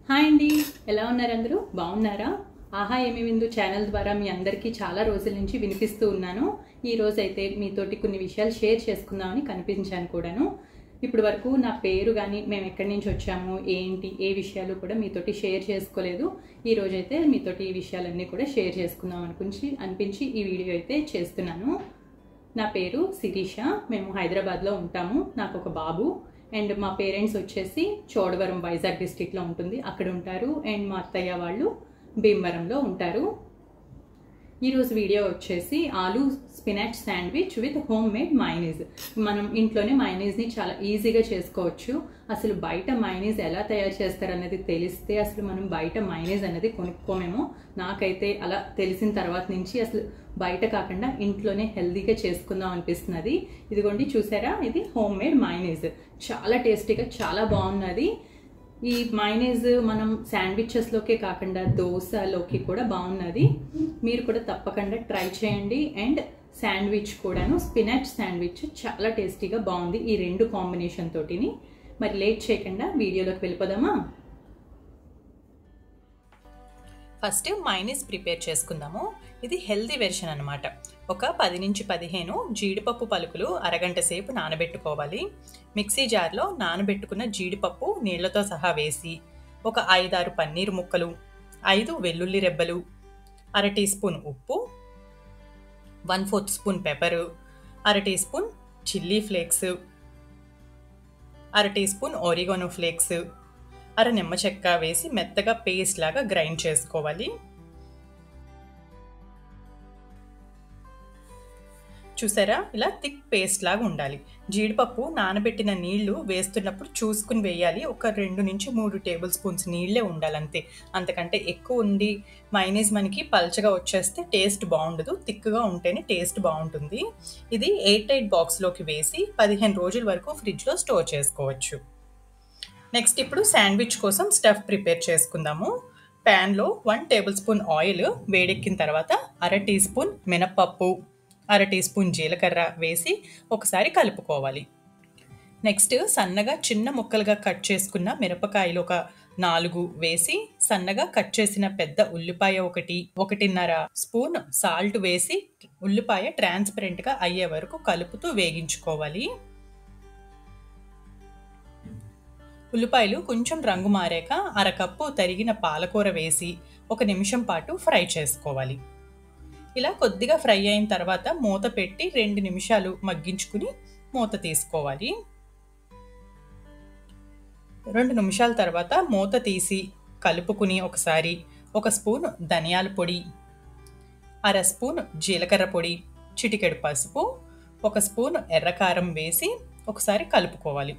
hi అండి ఎలా ఉన్నారు అందరూ బాగున్నారా ఆహా ఏమి విందు ఛానల్ ద్వారా మీ అందరికీ చాలా రోజుల నుంచి వినిపిస్తూ ఉన్నాను ఈ రోజు అయితే మీతోటి కొన్ని విషయాలు షేర్ చేసుకుందామని కనిపించాను కూడాను ఇప్పటి వరకు నా పేరు కానీ మేము ఎక్కడి నుంచి వచ్చాము ఏంటి ఏ విషయాలు కూడా మీతోటి షేర్ చేసుకోలేదు ఈ రోజైతే మీతోటి ఈ విషయాలన్నీ కూడా షేర్ చేసుకుందాం అనుకుంచి అనిపించి ఈ వీడియో అయితే చేస్తున్నాను నా పేరు శిరీష మేము హైదరాబాద్లో ఉంటాము నాకు ఒక బాబు అండ్ మా పేరెంట్స్ వచ్చేసి చోడవరం వైజాగ్ డిస్టిక్లో ఉంటుంది అక్కడ ఉంటారు అండ్ మా అత్తయ్య వాళ్ళు భీమవరంలో ఉంటారు ఈరోజు వీడియో వచ్చేసి aloo spinach sandwich with homemade mayonnaise మనం ఇంట్లోనే మైనీస్ని చాలా ఈజీగా చేసుకోవచ్చు అసలు బయట మైనీస్ ఎలా తయారు చేస్తారనేది తెలిస్తే అసలు మనం బయట మైనీస్ అనేది కొనుక్కోమేమో నాకైతే అలా తెలిసిన తర్వాత నుంచి అసలు బయట కాకుండా ఇంట్లోనే హెల్తీగా చేసుకుందాం అనిపిస్తున్నది ఇదిగోండి చూసారా ఇది హోమ్ మేడ్ మైనీస్ చాలా టేస్టీగా చాలా బాగున్నది ఈ మైనీస్ మనం శాండ్విచెస్లోకే కాకుండా దోశలోకి కూడా బాగున్నది మీరు కూడా తప్పకుండా ట్రై చేయండి అండ్ శాండ్విచ్ కూడాను స్పినాచ్ శాండ్విచ్ చాలా టేస్టీగా బాగుంది ఈ రెండు కాంబినేషన్ తోటిని మరి లేట్ చేయకుండా వీడియోలోకి వెళ్ళిపోదామా ఫస్ట్ మైనీస్ ప్రిపేర్ చేసుకుందాము ఇది హెల్దీ వెర్షన్ అనమాట ఒక పది నుంచి పదిహేను జీడిపప్పు పలుకులు అరగంట సేపు నానబెట్టుకోవాలి మిక్సీ జార్లో నానబెట్టుకున్న జీడిపప్పు నీళ్లతో సహా వేసి ఒక ఐదారు పన్నీర్ ముక్కలు ఐదు వెల్లుల్లి రెబ్బలు అర టీ స్పూన్ ఉప్పు వన్ ఫోర్త్ స్పూన్ పెప్పరు అర టీ స్పూన్ చిల్లీ ఫ్లేక్స్ అర టీ స్పూన్ ఓరిగోనో ఫ్లేక్స్ అర నిమ్మ చెక్క వేసి మెత్తగా పేస్ట్ లాగా గ్రైండ్ చేసుకోవాలి చూసారా ఇలా థిక్ పేస్ట్ లాగా ఉండాలి జీడిపప్పు నానబెట్టిన నీళ్లు వేస్తున్నప్పుడు చూసుకుని వేయాలి ఒక రెండు నుంచి మూడు టేబుల్ స్పూన్స్ నీళ్ళే ఉండాలి అంతే అంతకంటే ఎక్కువ ఉండి మైనీస్ మనకి పల్చగా వచ్చేస్తే టేస్ట్ బాగుండదు థిక్గా ఉంటేనే టేస్ట్ బాగుంటుంది ఇది ఎయిట్ ఎయిట్ బాక్స్లోకి వేసి పదిహేను రోజుల వరకు ఫ్రిడ్జ్లో స్టోర్ చేసుకోవచ్చు నెక్స్ట్ ఇప్పుడు శాండ్విచ్ కోసం స్టఫ్ ప్రిపేర్ చేసుకుందాము ప్యాన్లో వన్ టేబుల్ స్పూన్ ఆయిల్ వేడెక్కిన తర్వాత అర టీ స్పూన్ మినప్పప్పు అర టీ స్పూన్ జీలకర్ర వేసి ఒకసారి కలుపుకోవాలి నెక్స్ట్ సన్నగా చిన్న ముక్కలుగా కట్ చేసుకున్న మిరపకాయలు ఒక నాలుగు వేసి సన్నగా కట్ చేసిన పెద్ద ఉల్లిపాయ ఒకటి ఒకటిన్నర స్పూన్ సాల్ట్ వేసి ఉల్లిపాయ ట్రాన్స్పరెంట్గా అయ్యే వరకు కలుపుతూ వేగించుకోవాలి ఉల్లిపాయలు కొంచెం రంగు మారాక అరకప్పు తరిగిన పాలకూర వేసి ఒక నిమిషం పాటు ఫ్రై చేసుకోవాలి ఇలా కొద్దిగా ఫ్రై అయిన తర్వాత మూత పెట్టి రెండు నిమిషాలు మగ్గించుకుని మూత తీసుకోవాలి రెండు నిమిషాల తర్వాత మూత తీసి కలుపుకుని ఒకసారి ఒక స్పూన్ ధనియాల పొడి అర స్పూన్ జీలకర్ర పొడి చిటికెడు పసుపు ఒక స్పూన్ ఎర్రకారం వేసి ఒకసారి కలుపుకోవాలి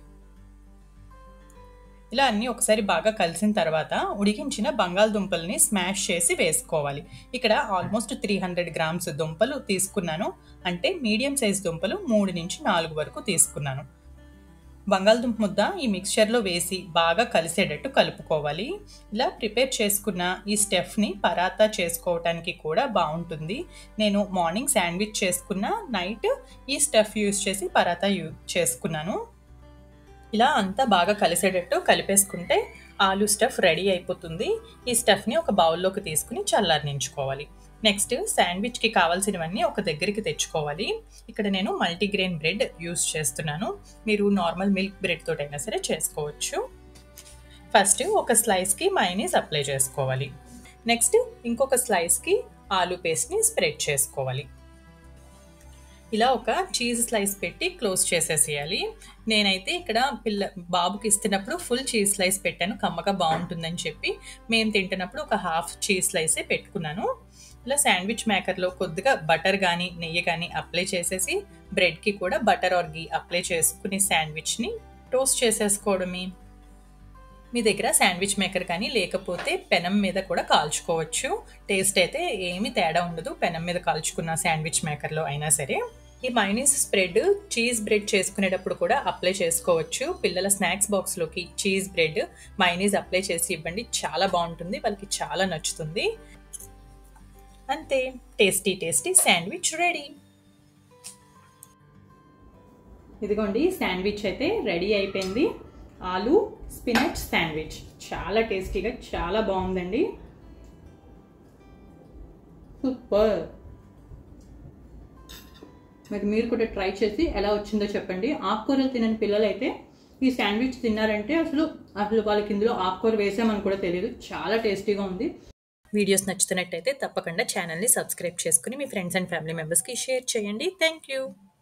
ఇలా అన్నీ ఒకసారి బాగా కలిసిన తర్వాత ఉడికించిన బంగాళదుంపల్ని స్మాష్ చేసి వేసుకోవాలి ఇక్కడ ఆల్మోస్ట్ త్రీ హండ్రెడ్ గ్రామ్స్ దుంపలు తీసుకున్నాను అంటే మీడియం సైజ్ దుంపలు మూడు నుంచి నాలుగు వరకు తీసుకున్నాను బంగాళదుంప ముద్ద ఈ మిక్చర్లో వేసి బాగా కలిసేటట్టు కలుపుకోవాలి ఇలా ప్రిపేర్ చేసుకున్న ఈ స్టెఫ్ని పరాతా చేసుకోవటానికి కూడా బాగుంటుంది నేను మార్నింగ్ శాండ్విచ్ చేసుకున్న నైట్ ఈ స్టఫ్ యూస్ చేసి పరాతా యూ చేసుకున్నాను ఇలా అంతా బాగా కలిసేటట్టు కలిపేసుకుంటే ఆలు స్టఫ్ రెడీ అయిపోతుంది ఈ స్టఫ్ని ఒక బౌల్లోకి తీసుకుని చల్లారనించుకోవాలి నెక్స్ట్ శాండ్విచ్కి కావాల్సినవన్నీ ఒక దగ్గరికి తెచ్చుకోవాలి ఇక్కడ నేను మల్టీగ్రెయిన్ బ్రెడ్ యూస్ చేస్తున్నాను మీరు నార్మల్ మిల్క్ బ్రెడ్ తోటైనా సరే చేసుకోవచ్చు ఫస్ట్ ఒక స్లైస్కి మైనీస్ అప్లై చేసుకోవాలి నెక్స్ట్ ఇంకొక స్లైస్కి ఆలు పేస్ట్ని స్ప్రెడ్ చేసుకోవాలి ఇలా ఒక చీజ్ స్లైస్ పెట్టి క్లోజ్ చేసేసేయాలి నేనైతే ఇక్కడ పిల్ల బాబుకి ఇస్తున్నప్పుడు ఫుల్ చీజ్ స్లైస్ పెట్టాను కమ్మగా బాగుంటుందని చెప్పి మేము తింటున్నప్పుడు ఒక హాఫ్ చీజ్ స్లైసే పెట్టుకున్నాను ఇలా శాండ్విచ్ మేకర్లో కొద్దిగా బటర్ కానీ నెయ్యి కానీ అప్లై చేసేసి బ్రెడ్కి కూడా బటర్ ఆర్ గీ అప్లై చేసుకుని శాండ్విచ్ని టోస్ట్ చేసేసుకోవడమే మీ దగ్గర శాండ్విచ్ మేకర్ కానీ లేకపోతే పెనం మీద కూడా కాల్చుకోవచ్చు టేస్ట్ అయితే ఏమి తేడా ఉండదు పెనం మీద కాల్చుకున్న శాండ్విచ్ మేకర్లో అయినా సరే ఈ మైనీస్ స్ప్రెడ్ చీజ్ బ్రెడ్ చేసుకునేటప్పుడు కూడా అప్లై చేసుకోవచ్చు పిల్లల స్నాక్స్ బాక్స్లోకి చీజ్ బ్రెడ్ మైనీస్ అప్లై చేసి ఇవ్వండి చాలా బాగుంటుంది వాళ్ళకి చాలా నచ్చుతుంది అంతే టేస్టీ టేస్టీ శాండ్విచ్ రెడీ ఇదిగోండి శాండ్విచ్ అయితే రెడీ అయిపోయింది ఆలు స్పినచ్ శాండ్విచ్ చాలా టేస్టీగా చాలా బాగుందండి సూపర్ మరి మీరు కూడా ట్రై చేసి ఎలా వచ్చిందో చెప్పండి ఆకుకూరలు తినని పిల్లలు అయితే ఈ శాండ్విచ్ తిన్నారంటే అసలు అసలు వాళ్ళకి ఇందులో ఆకుకూర వేసామని కూడా తెలియదు చాలా టేస్టీగా ఉంది వీడియోస్ నచ్చుతున్నట్టయితే తప్పకుండా ఛానల్ని సబ్స్క్రైబ్ చేసుకుని మీ ఫ్రెండ్స్ అండ్ ఫ్యామిలీ మెంబర్స్కి షేర్ చేయండి థ్యాంక్ యూ